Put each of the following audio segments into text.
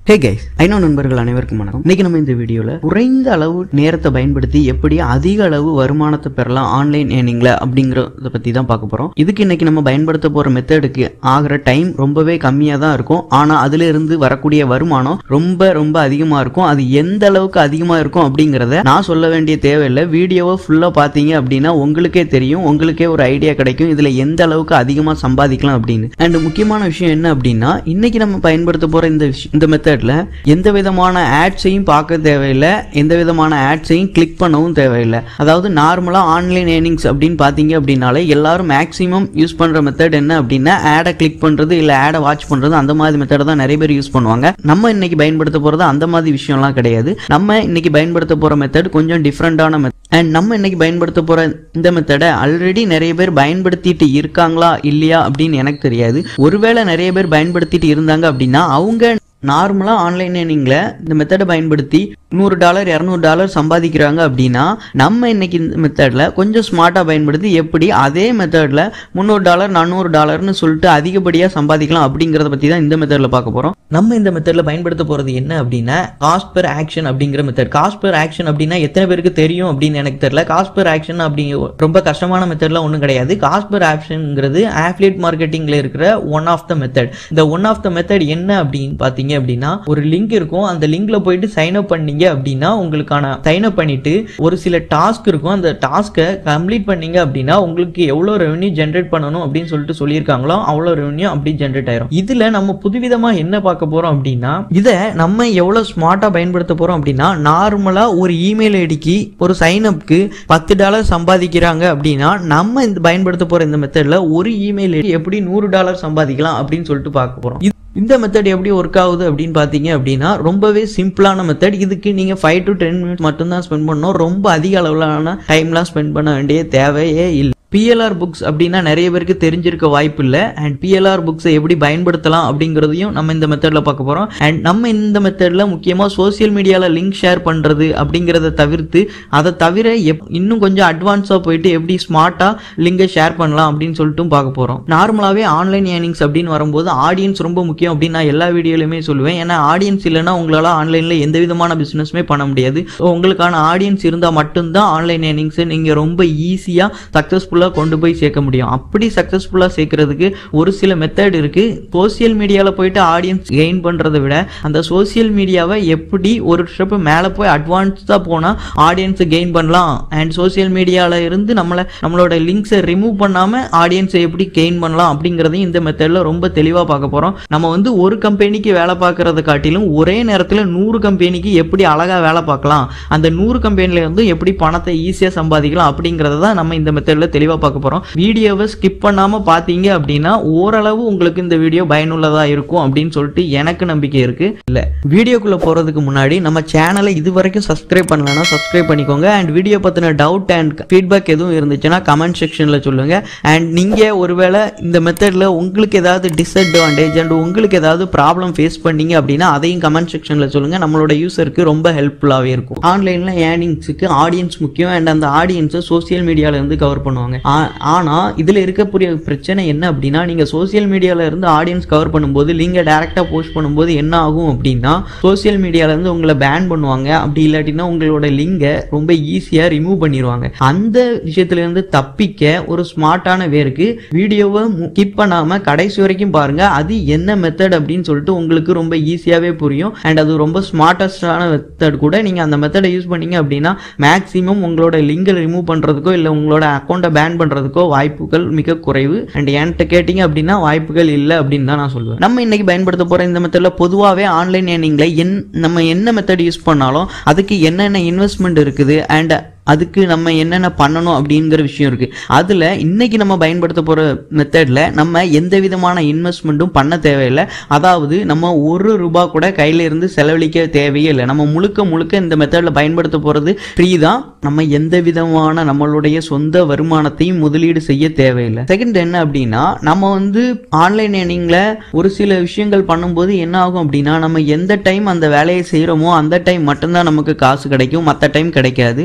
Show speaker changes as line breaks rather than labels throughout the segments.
hey guys I know நண்பர்கள் அனைவருக்கும் வணக்கம் இன்னைக்கு நம்ம இந்த வீடியோல குறைந்த அளவு நேரத்தை பயன்படுத்தி எப்படி அதிக அளவு வருமானத்தை பெறலாம் ஆன்லைன் ஏர்னிங்ல அப்படிங்கறத பத்தி தான் பார்க்க போறோம் இதுக்கு இன்னைக்கு நம்ம பயன்படுத்த போற மெத்தடுக்கு ஆகிற டைம் ரொம்பவே கம்மியா தான் இருக்கும் ஆனா அதுல இருந்து வரக்கூடிய வருமானம் ரொம்ப ரொம்ப அதிகமா இருக்கும் அது எந்த அளவுக்கு அதிகமா இருக்கும் அப்படிங்கறத நான் சொல்ல வேண்டிய தேவையில்லை வீடியோவை ஃபுல்லா பாத்தீங்க அப்படின்னா உங்களுக்கே தெரியும் உங்களுக்கே ஒரு ஐடியா கிடைக்கும் இதுல எந்த அளவுக்கு அதிகமா சம்பாதிக்கலாம் அப்படின்னு அண்ட் முக்கியமான விஷயம் என்ன அப்படின்னா இன்னைக்கு நம்ம பயன்படுத்த போற இந்த விஷயம் இந்த மெத்தட்ல எந்த விதமான ஆட்ஸையும் பார்க்க தேவையில்லை எந்த விதமான ஆட்ஸையும் கிளிக் பண்ணவும் தேவையில்லை அதாவது நார்மலா ஆன்லைன் ஏர்னிங்ஸ் அப்படின்னு பாத்தீங்க அப்படின்னாலே எல்லாரும் மேக்ஸிமம் யூஸ் பண்ற மெத்தட் என்ன அப்படின்னா ஆடை கிளிக் பண்றது இல்ல ஆடை வாட்ச் பண்றது அந்த மாதிரி மெத்தட் தான் நிறைய பேர் யூஸ் பண்ணுவாங்க நம்ம இன்னைக்கு பயன்படுத்த போறது அந்த மாதிரி விஷயம்லாம் கிடையாது நம்ம இன்னைக்கு பயன்படுத்த போற மெத்தட் கொஞ்சம் டிஃப்ரெண்டான மெத்தட் அண்ட் நம்ம இன்னைக்கு பயன்படுத்த போற இந்த மெத்தடை ஆல்ரெடி நிறைய பேர் பயன்படுத்திட்டு இருக்காங்களா இல்லையா அப்படின்னு எனக்கு தெரியாது ஒருவேளை நிறைய பேர் பயன்படுத்திட்டு இருந்தாங்க அப்படின்னா அவங்க நார்மலாக ஆன்லைன் ஏர்னிங்கில் இந்த மெத்தடை பயன்படுத்தி நூறு டாலர் இரநூறு டாலர் சம்பாதிக்கிறாங்க அப்படின்னா நம்ம இன்னைக்கு இந்த மெத்தடில் கொஞ்சம் ஸ்மார்ட்டாக பயன்படுத்தி எப்படி அதே மெத்தடில் முந்நூறு டாலர் நானூறு டாலர்னு சொல்லிட்டு அதிகப்படியாக சம்பாதிக்கலாம் அப்படிங்கிறத பற்றி தான் இந்த மெத்தடில் பார்க்க போகிறோம் நம்ம இந்த மெத்தடில் பயன்படுத்த போகிறது என்ன அப்படின்னா காஸ்ட் பெர் ஆக்ஷன் அப்படிங்கிற மெத்தட் காஸ்ட் பெர் ஆக்ஷன் அப்படின்னா எத்தனை பேருக்கு தெரியும் அப்படின்னு எனக்கு தெரியல காஸ்ட் பெர் ஆக்ஷன் அப்படிங்கிற ரொம்ப கஷ்டமான மெத்தட்லாம் ஒன்றும் கிடையாது காஸ்ட் பெர் ஆக்ஷன்ங்கிறது ஆஃப்லியேட் மார்க்கெட்டிங்கில் இருக்கிற ஒன் ஆஃப் த மெத்தட் இந்த ஒன் ஆஃப் த மெத்தட் என்ன அப்படின்னு பார்த்தீங்க அப்படின்னா ஒரு லிங்க் இருக்கும் அந்த லிங்க்ல போயிட்டு சைன் அப் பண்ணீங்க அப்படின்னா உங்களுக்கான சைன் அப் பண்ணிட்டு ஒரு சில டாஸ்க் இருக்கும் அந்த டாஸ்க்கை கம்ப்ளீட் பண்ணீங்க அப்படின்னா உங்களுக்கு எவ்வளோ ரெவன்யூ ஜென்ரேட் பண்ணணும் அப்படின்னு சொல்லிட்டு சொல்லியிருக்காங்களோ அவ்வளோ ரெவன்யூ அப்படி ஜென்ரேட் ஆயிரும் இதுல நம்ம புதுவிதமா என்ன பார்க்க போறோம் அப்படின்னா இதை நம்ம எவ்வளவு ஸ்மார்ட்டா பயன்படுத்த போறோம் அப்படின்னா நார்மலா ஒரு இமெயில் ஐடிக்கு ஒரு சைன் அப்க்கு பத்து டாலர் சம்பாதிக்கிறாங்க அப்படின்னா நம்ம இந்த பயன்படுத்த போற இந்த மெத்தட்ல ஒரு இமெயில் ஐடி எப்படி நூறு டாலர் சம்பாதிக்கலாம் அப்படின்னு சொல்லிட்டு பார்க்க போறோம் இந்த மெத்தட் எப்படி ஒர்க் ஆகுது அப்படின்னு பார்த்தீங்க அப்படின்னா ரொம்பவே சிம்பிளான மெத்தட் இதுக்கு நீங்கள் ஃபைவ் டு டென் மினிட்ஸ் மட்டும்தான் ஸ்பெண்ட் பண்ணணும் ரொம்ப அதிக அளவிலான டைம்லாம் ஸ்பெண்ட் பண்ண வேண்டிய தேவையே இல்லை பிஎல்ஆர் புக்ஸ் அப்படின்னா நிறைய பேருக்கு தெரிஞ்சிருக்க வாய்ப்பு இல்லை அண்ட் பிஎல்ஆர் புக்ஸை எப்படி பயன்படுத்தலாம் அப்படிங்கிறதையும் நம்ம இந்த மெத்தடில் பார்க்க போகிறோம் அண்ட் நம்ம இந்த மெத்தடில் முக்கியமாக சோசியல் மீடியாவில் லிங்க் ஷேர் பண்ணுறது அப்படிங்கிறத தவிர்த்து அதை தவிர எப் இன்னும் கொஞ்சம் அட்வான்ஸாக போயிட்டு எப்படி ஸ்மார்ட்டாக லிங்கை ஷேர் பண்ணலாம் அப்படின்னு சொல்லிட்டு பார்க்க போகிறோம் நார்மலாகவே ஆன்லைன் ஏர்னிங்ஸ் அப்படின்னு வரும்போது ஆடியன்ஸ் ரொம்ப முக்கியம் அப்படின்னு நான் எல்லா வீடியோலையுமே சொல்லுவேன் ஏன்னா ஆடியன்ஸ் இல்லைன்னா உங்களால் ஆன்லைனில் எந்த விதமான பிஸ்னஸுமே பண்ண முடியாது ஸோ உங்களுக்கான ஆடியன்ஸ் இருந்தால் மட்டும்தான் ஆன்லைன் ஏர்னிங்ஸை நீங்கள் ரொம்ப ஈஸியாக சக்ஸஸ்ஃபுல்லாக கொண்டு போய் சேர்க்க முடியும் அப்படி சக்ஸஸ்ஃபுல்லாக சேர்க்கறதுக்கு ஒரு சில மெத்தட் இருக்குது சோசியல் மீடியாவில் போயிட்டு ஆடியன்ஸ் கெயின் பண்ணுறதை விட அந்த சோசியல் மீடியாவை எப்படி ஒரு ஸ்டெப் மேலே போய் அட்வான்ஸ்டாக போனால் ஆடியன்ஸை கெயின் பண்ணலாம் அண்ட் சோசியல் மீடியாவில் இருந்து நம்மளை நம்மளோட லிங்க்ஸை ரிமூவ் பண்ணாமல் ஆடியன்ஸை எப்படி கெயின் பண்ணலாம் அப்படிங்கிறதையும் இந்த மெத்தடில் ரொம்ப தெளிவாக பார்க்க போகிறோம் நம்ம வந்து ஒரு கம்பெனிக்கு வேலை பார்க்கறத காட்டிலும் ஒரே நேரத்தில் நூறு கம்பெனிக்கு எப்படி அழகாக வேலை பார்க்கலாம் அந்த நூறு கம்பெனில இருந்து எப்படி பணத்தை ஈஸியாக சம்பாதிக்கலாம் அப்படிங்கிறத தான் நம்ம இந்த மெத்தடில் தெளிவாக பார்க்க போகிறோம் வீடியோவை ஸ்கிப் பண்ணாமல் பார்த்தீங்க அப்படின்னா ஓரளவு உங்களுக்கு இந்த வீடியோ பயனுள்ளதாக இருக்கும் அப்படின்னு சொல்லிட்டு எனக்கு நம்பிக்கை இருக்கு இல்லை வீடியோக்குள்ளே போகிறதுக்கு முன்னாடி நம்ம சேனலை இது வரைக்கும் சப்ஸ்கிரைப் பண்ணலன்னா சப்ஸ்கிரைப் பண்ணிக்கோங்க அண்ட் வீடியோ பற்றின டவுட் அண்ட் ஃபீட்பேக் எதுவும் இருந்துச்சுன்னா கமெண்ட் செக்ஷனில் சொல்லுங்கள் அண்ட் நீங்கள் ஒருவேளை இந்த மெத்தடில் உங்களுக்கு ஏதாவது டிஸ்அட்வான்டேஜ் அண்ட் உங்களுக்கு ஏதாவது ப்ராப்ளம் ஃபேஸ் பண்ணீங்க அப்படின்னா அதையும் கமெண்ட் செக்ஷனில் சொல்லுங்கள் நம்மளோட யூசருக்கு ரொம்ப ஹெல்ப்ஃபுல்லாகவே இருக்கும் ஆன்லைனில் ஏர்னிங்ஸுக்கு ஆடியன்ஸ் முக்கியம் அண்ட் அந்த ஆடியன்ஸை சோசியல் மீடியாவில் இருந்து கவர் பண்ணுவாங்க ஆ- ஆனா இதுல இருக்கக்கூடிய பிரச்சனை என்ன அப்படின்னா நீங்க சோசியல் மீடியால இருந்து ஆடியன்ஸ் கவர் பண்ணும்போது லிங்கை டைரக்டா போஸ்ட் பண்ணும்போது என்ன ஆகும் அப்படின்னா சோசியல் மீடியால இருந்து உங்களை பேன் பண்ணுவாங்க அப்படி இல்லாட்டினா உங்களோட லிங்கை ரொம்ப ஈஸியா ரிமூவ் பண்ணிடுவாங்க அந்த விஷயத்துல இருந்து தப்பிக்க ஒரு ஸ்மார்ட்டான வேருக்கு வீடியோவை கிப் பண்ணாம கடைசி வரைக்கும் பாருங்க அது என்ன மெத்தட் அப்படின்னு சொல்லிட்டு உங்களுக்கு ரொம்ப ஈஸியாவே புரியும் அண்ட் அது ரொம்ப ஸ்மார்ட்டஸ்டான மெத்தட் கூட நீங்க அந்த மெத்தடை யூஸ் பண்ணீங்க அப்படின்னா மேக்ஸிமம் உங்களோட லிங்கை ரிமூவ் பண்றதுக்கோ இல்லை உங்களோட அக்கௌண்ட்டை பேன் பண்றதுக்கோ வாய்ப்புகள் மிக குறைவு அண்ட் என்கிட்ட கேட்டிங்க அப்படின்னா வாய்ப்புகள் இல்லை அப்படின்னு தான் நான் சொல்லுவேன் நம்ம இன்னைக்கு பயன்படுத்த போற இந்த மெத்தட்ல பொதுவாகவே ஆன்லைன் ஏர்னிங்ல என் நம்ம என்ன மெத்தட் யூஸ் பண்ணாலும் அதுக்கு என்னென்ன இன்வெஸ்ட்மெண்ட் இருக்குது அண்ட் அதுக்கு நம்ம என்னென்ன பண்ணணும் அப்படிங்கிற விஷயம் இருக்கு அதுல இன்னைக்கு நம்ம பயன்படுத்த போற மெத்தட்ல நம்ம எந்த விதமான இன்வெஸ்ட்மெண்ட்டும் பண்ண தேவையில்லை அதாவது நம்ம ஒரு ரூபாய் கூட கையில இருந்து செலவழிக்க தேவையே இல்லை நம்ம முழுக்க முழுக்க இந்த மெத்தட்ல பயன்படுத்த போறது ஃப்ரீ தான் நம்ம எந்த விதமான நம்மளுடைய சொந்த வருமானத்தையும் முதலீடு செய்ய தேவையில்லை செகண்ட் என்ன அப்படின்னா நம்ம வந்து ஆன்லைன் ஏர்னிங்ல ஒரு சில விஷயங்கள் பண்ணும்போது என்ன ஆகும் அப்படின்னா நம்ம எந்த டைம் அந்த வேலையை செய்யறோமோ அந்த டைம் மட்டும்தான் நமக்கு காசு கிடைக்கும் மற்ற டைம் கிடைக்காது ஆனா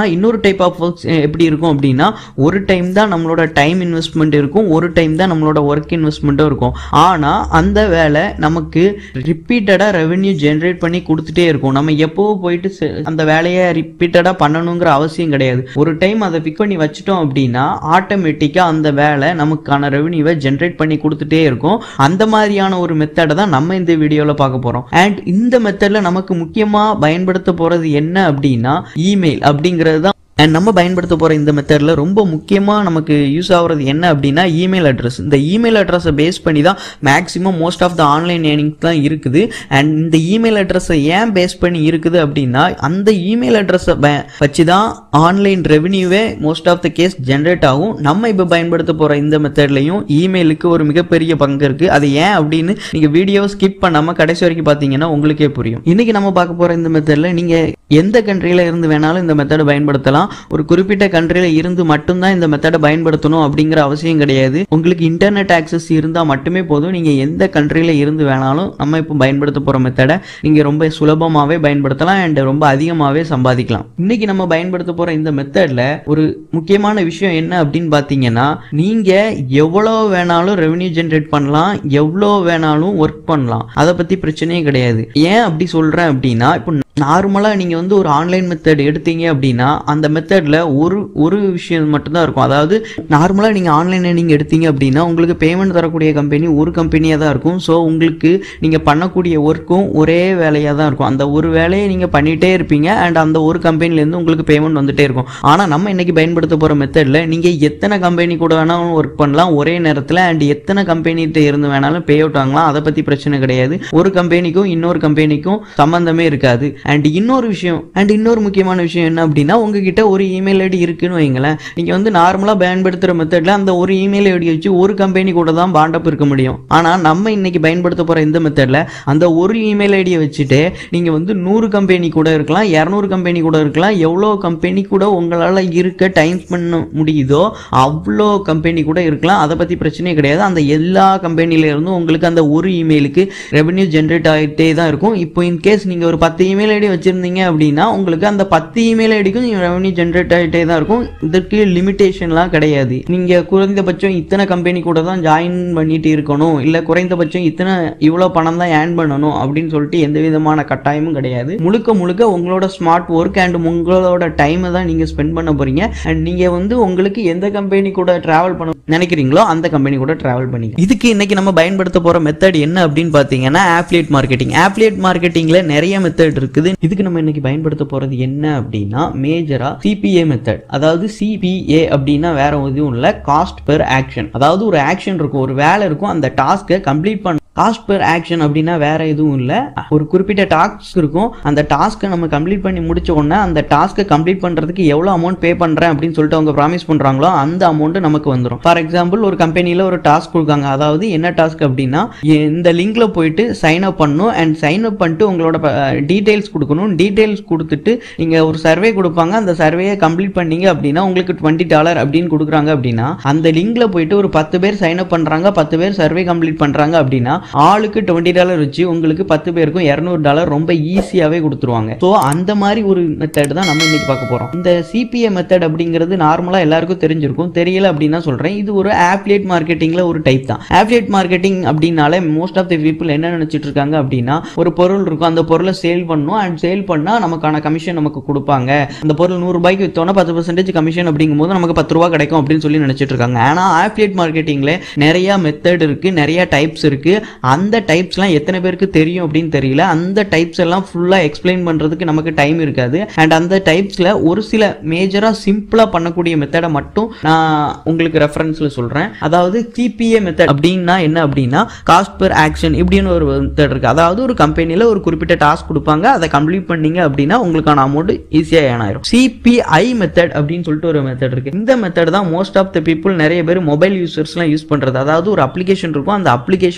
இன்னொரு டைப் ஆஃப் ஒர்க்ஸ் எப்படி இருக்கும் அப்படின்னா ஒரு டைம் தான் நம்மளோட டைம் இன்வெஸ்ட்மெண்ட் இருக்கும் ஒரு டைம் தான் நம்மளோட ஒர்க் இன்வெஸ்ட்மெண்ட்டும் இருக்கும் ஆனால் அந்த வேலை நமக்கு ரிப்பீட்டடாக ரெவென்யூ ஜென்ரேட் பண்ணி கொடுத்துட்டே இருக்கும் நம்ம எப்போ போயிட்டு செ- அந்த வேலையை ரிப்பீட்டடாக பண்ணணுங்கிற அவசியம் கிடையாது ஒரு டைம் அதை பிக் பண்ணி வச்சிட்டோம் அப்படின்னா ஆட்டோமேட்டிக்காக அந்த வேலை நமக்கான ரெவென்யூவை ஜென்ரேட் பண்ணி கொடுத்துட்டே இருக்கும் அந்த மாதிரியான ஒரு மெத்தடை தான் நம்ம இந்த வீடியோவில் பார்க்க போகிறோம் அண்ட் இந்த மெத்தடில் நமக்கு முக்கியமாக பயன்படுத்த போகிறது என்ன அப்படின்னா இமெயில் அப்படிங்கிறது தான் அண்ட் நம்ம பயன்படுத்த போகிற இந்த மெத்தடில் ரொம்ப முக்கியமாக நமக்கு யூஸ் ஆகுறது என்ன அப்படின்னா இமெயில் அட்ரஸ் இந்த இமெயில் அட்ரஸை பேஸ் பண்ணி தான் maximum most of the online earnings தான் இருக்குது அண்ட் இந்த இமெயில் அட்ரஸை ஏன் பேஸ் பண்ணி இருக்குது அப்படின்னா அந்த இமெயில் அட்ரஸை வச்சு தான் ஆன்லைன் ரெவென்யூவே most of the case generate ஆகும் நம்ம இப்போ பயன்படுத்த போகிற இந்த மெத்தட்லையும் இமெயிலுக்கு ஒரு மிகப்பெரிய பங்கு இருக்குது அது ஏன் அப்படின்னு நீங்கள் வீடியோவை ஸ்கிப் பண்ணாமல் கடைசி வரைக்கும் பார்த்தீங்கன்னா உங்களுக்கே புரியும் இன்றைக்கி நம்ம பார்க்க போகிற இந்த மெத்தடில் நீங்கள் எந்த கண்ட்ரியில் இருந்து வேணாலும் இந்த மெத்தடை பயன்படுத்தலாம் ஒரு குறிப்பிட்ட கண்ட்ரியில் இருந்து மட்டும்தான் இந்த மெத்தடை பயன்படுத்தணும் அப்படிங்கிற அவசியம் கிடையாது உங்களுக்கு இன்டர்நெட் ஆக்சஸ் இருந்தால் மட்டுமே போதும் நீங்கள் எந்த கண்ட்ரியில் இருந்து வேணாலும் நம்ம இப்போ பயன்படுத்த போகிற மெத்தடை நீங்கள் ரொம்ப சுலபமாகவே பயன்படுத்தலாம் அண்ட் ரொம்ப அதிகமாகவே சம்பாதிக்கலாம் இன்னைக்கு நம்ம பயன்படுத்த போகிற இந்த மெத்தடில் ஒரு முக்கியமான விஷயம் என்ன அப்படின்னு பார்த்தீங்கன்னா நீங்கள் எவ்வளோ வேணாலும் ரெவென்யூ ஜென்ரேட் பண்ணலாம் எவ்வளோ வேணாலும் ஒர்க் பண்ணலாம் அதை பற்றி பிரச்சனையே கிடையாது ஏன் அப்படி சொல்கிறேன் அப்படின்னா இப்போ நார்மலாக நீங்கள் வந்து ஒரு ஆன்லைன் மெத்தட் எடுத்தீங்க அப்படின்னா அந்த மெத்தடில் ஒரு ஒரு விஷயம் மட்டும்தான் இருக்கும் அதாவது நார்மலாக நீங்கள் ஆன்லைன் நீங்கள் எடுத்தீங்க அப்படின்னா உங்களுக்கு பேமெண்ட் தரக்கூடிய கம்பெனி ஒரு கம்பெனியாக தான் இருக்கும் ஸோ உங்களுக்கு நீங்கள் பண்ணக்கூடிய ஒர்க்கும் ஒரே வேலையாக தான் இருக்கும் அந்த ஒரு வேலையை நீங்கள் பண்ணிகிட்டே இருப்பீங்க அண்ட் அந்த ஒரு கம்பெனிலேருந்து உங்களுக்கு பேமெண்ட் வந்துட்டே இருக்கும் ஆனால் நம்ம இன்னைக்கு பயன்படுத்த போகிற மெத்தடில் நீங்கள் எத்தனை கம்பெனி கூட வேணாலும் ஒர்க் பண்ணலாம் ஒரே நேரத்தில் அண்ட் எத்தனை கம்பெனிகிட்ட இருந்து வேணாலும் பே அவுட் வாங்கலாம் அதை பற்றி பிரச்சனை கிடையாது ஒரு கம்பெனிக்கும் இன்னொரு கம்பெனிக்கும் சம்மந்தமே இருக்காது அண்ட் இன்னொரு விஷயம் அண்ட் இன்னொரு முக்கியமான விஷயம் என்ன அப்படின்னா உங்ககிட்ட ஒரு இமெயில் ஐடி இருக்குன்னு வைங்களேன் நீங்கள் வந்து நார்மலாக பயன்படுத்துகிற மெத்தடில் அந்த ஒரு இமெயில் ஐடி வச்சு ஒரு கம்பெனி கூட தான் பாண்டப் இருக்க முடியும் ஆனால் நம்ம இன்னைக்கு பயன்படுத்த போகிற இந்த மெத்தடில் அந்த ஒரு இமெயில் ஐடியை வச்சுட்டு நீங்கள் வந்து நூறு கம்பெனி கூட இருக்கலாம் இரநூறு கம்பெனி கூட இருக்கலாம் எவ்வளோ கம்பெனி கூட உங்களால் இருக்க டைம் பண்ண முடியுதோ அவ்வளோ கம்பெனி கூட இருக்கலாம் அதை பற்றி பிரச்சனையே கிடையாது அந்த எல்லா கம்பெனில இருந்தும் உங்களுக்கு அந்த ஒரு இமெயிலுக்கு ரெவென்யூ ஜென்ரேட் ஆகிட்டே தான் இருக்கும் இப்போ இன்கேஸ் நீங்கள் ஒரு பத்து இமெயில் ஐடி வச்சுருந்தீங்க அப்படின்னா உங்களுக்கு அந்த பத்து இமெயில் ஐடிக்கும் ரெவென்யூ ஜென்ரேட் ஆகிட்டே தான் இருக்கும் இதற்கு லிமிட்டேஷன்லாம் கிடையாது நீங்கள் குறைந்தபட்சம் இத்தனை கம்பெனி கூட தான் ஜாயின் பண்ணிட்டு இருக்கணும் இல்லை குறைந்தபட்சம் இத்தனை இவ்வளோ பணம் தான் ஏர்ன் பண்ணணும் அப்படின்னு சொல்லிட்டு எந்த விதமான கட்டாயமும் கிடையாது முழுக்க முழுக்க உங்களோட ஸ்மார்ட் ஒர்க் அண்ட் உங்களோட டைமை தான் நீங்கள் ஸ்பெண்ட் பண்ண போறீங்க அண்ட் நீங்கள் வந்து உங்களுக்கு எந்த கம்பெனி கூட ட்ராவல் பண்ண நினைக்கிறீங்களோ அந்த கம்பெனி கூட ட்ராவல் பண்ணி இதுக்கு இன்னைக்கு நம்ம பயன்படுத்த போகிற மெத்தட் என்ன அப்படின்னு பார்த்தீங்கன்னா ஆப்லியேட் மார்க்கெட்டிங் ஆப்லியேட் மார்க்கெட்டிங்கில் நிறைய மெத்தட் இருக்குது இதுக்கு நம்ம இன்னைக்கு பயன்படுத்த போகிறது என்ன அப்படின்னா மேஜரா சிபிஏ மெத்தட் அதாவது சிபிஏ அப்படின்னா வேற எதுவும் இல்லை காஸ்ட் பெர் ஆக்ஷன் அதாவது ஒரு ஆக்ஷன் இருக்கும் ஒரு வேலை இருக்கும் அந்த டாஸ்க்கை கம்ப்ளீட் பண்ண காஸ்ட் பெர் ஆக்ஷன் அப்படின்னா வேற எதுவும் இல்லை ஒரு குறிப்பிட்ட டாஸ்க் இருக்கும் அந்த டாஸ்க்கை நம்ம கம்ப்ளீட் பண்ணி முடிச்ச உடனே அந்த டாஸ்க்கை கம்ப்ளீட் பண்ணுறதுக்கு எவ்வளோ அமௌண்ட் பே பண்ணுறேன் அப்படின்னு சொல்லிட்டு அவங்க ப்ராமிஸ் பண்ணுறாங்களோ அந்த அமௌண்ட் நமக்கு வந்துடும் ஃபார் எக்ஸாம்பிள் ஒரு கம்பெனியில் ஒரு டாஸ்க் கொடுக்காங்க அதாவது என்ன டாஸ்க் அப்படின்னா இந்த லிங்க்ல போயிட்டு சைன் அப் பண்ணணும் அண்ட் சைன் அப் பண்ணிட்டு உங்களோட டீட்டெயில்ஸ் கொடுக்கணும் டீட்டெயில்ஸ் கொடுத்துட்டு நீங்கள் ஒரு சர்வே கொடுப்பாங்க அந்த சர்வேயை கம்ப்ளீட் பண்ணீங்க அப்படின்னா உங்களுக்கு டுவெண்ட்டி டாலர் அப்படின்னு கொடுக்குறாங்க அப்படின்னா அந்த லிங்க்ல போயிட்டு ஒரு பத்து பேர் சைன் அப் பண்ணுறாங்க பத்து பேர் சர்வே கம்ப்ளீட் பண்ணுறாங்க அப்படின்னா ஆளுக்கு டுவெண்ட்டி டாலர் வச்சு உங்களுக்கு பத்து பேருக்கும் இரநூறு டாலர் ரொம்ப ஈஸியாகவே கொடுத்துருவாங்க ஸோ அந்த மாதிரி ஒரு மெத்தட் தான் நம்ம இன்னைக்கு பார்க்க போகிறோம் இந்த சிபிஏ மெத்தட் அப்படிங்கிறது நார்மலாக எல்லாருக்கும் தெரிஞ்சிருக்கும் தெரியல அப்படின்னா சொல்கிறேன் இது ஒரு ஆப்லியேட் மார்க்கெட்டிங்கில் ஒரு டைப் தான் ஆப்லியேட் மார்க்கெட்டிங் அப்படின்னாலே மோஸ்ட் ஆஃப் தி பீப்புள் என்ன நினச்சிட்டு இருக்காங்க அப்படின்னா ஒரு பொருள் இருக்கும் அந்த பொருளை சேல் பண்ணணும் அண்ட் சேல் பண்ணால் நமக்கான கமிஷன் நமக்கு கொடுப்பாங்க அந்த பொருள் நூறு ரூபாய்க்கு விற்றோன்னா பத்து பர்சன்டேஜ் கமிஷன் அப்படிங்கும்போது நமக்கு பத்து ரூபா கிடைக்கும் அப்படின்னு சொல்லி நினச்சிட்டு இருக்காங்க ஆனால் ஆப்லியேட் மார்க்கெட்டிங்கில் நிறைய மெத்தட் இருக்குது நிறைய டைப்ஸ் இருக்குது அந்த டைப்ஸ்லாம் எத்தனை பேருக்கு தெரியும் அப்படின்னு தெரியல அந்த டைப்ஸ் எல்லாம் ஃபுல்லாக எக்ஸ்பிளைன் பண்ணுறதுக்கு நமக்கு டைம் இருக்காது அண்ட் அந்த டைப்ஸில் ஒரு சில மேஜராக சிம்பிளாக பண்ணக்கூடிய மெத்தடை மட்டும் நான் உங்களுக்கு ரெஃபரன்ஸில் சொல்கிறேன் அதாவது சிபிஏ மெத்தட் அப்படின்னா என்ன அப்படின்னா காஸ்ட் பெர் ஆக்ஷன் இப்படின்னு ஒரு மெத்தட் இருக்குது அதாவது ஒரு கம்பெனியில் ஒரு குறிப்பிட்ட டாஸ்க் கொடுப்பாங்க அதை கம்ப்ளீட் பண்ணீங்க அப்படின்னா உங்களுக்கான அமௌண்ட் ஈஸியாக ஏன் ஆயிரும் சிபிஐ மெத்தட் அப்படின்னு சொல்லிட்டு ஒரு மெத்தட் இருக்குது இந்த மெத்தட் தான் மோஸ்ட் ஆஃப் த பீப்புள் நிறைய பேர் மொபைல் யூசர்ஸ்லாம் யூஸ் பண்ணுறது அதாவது ஒரு அப்ளிகேஷன் இருக்கும் அந்த அப்ளிகேஷனை இன்ஸ்டால்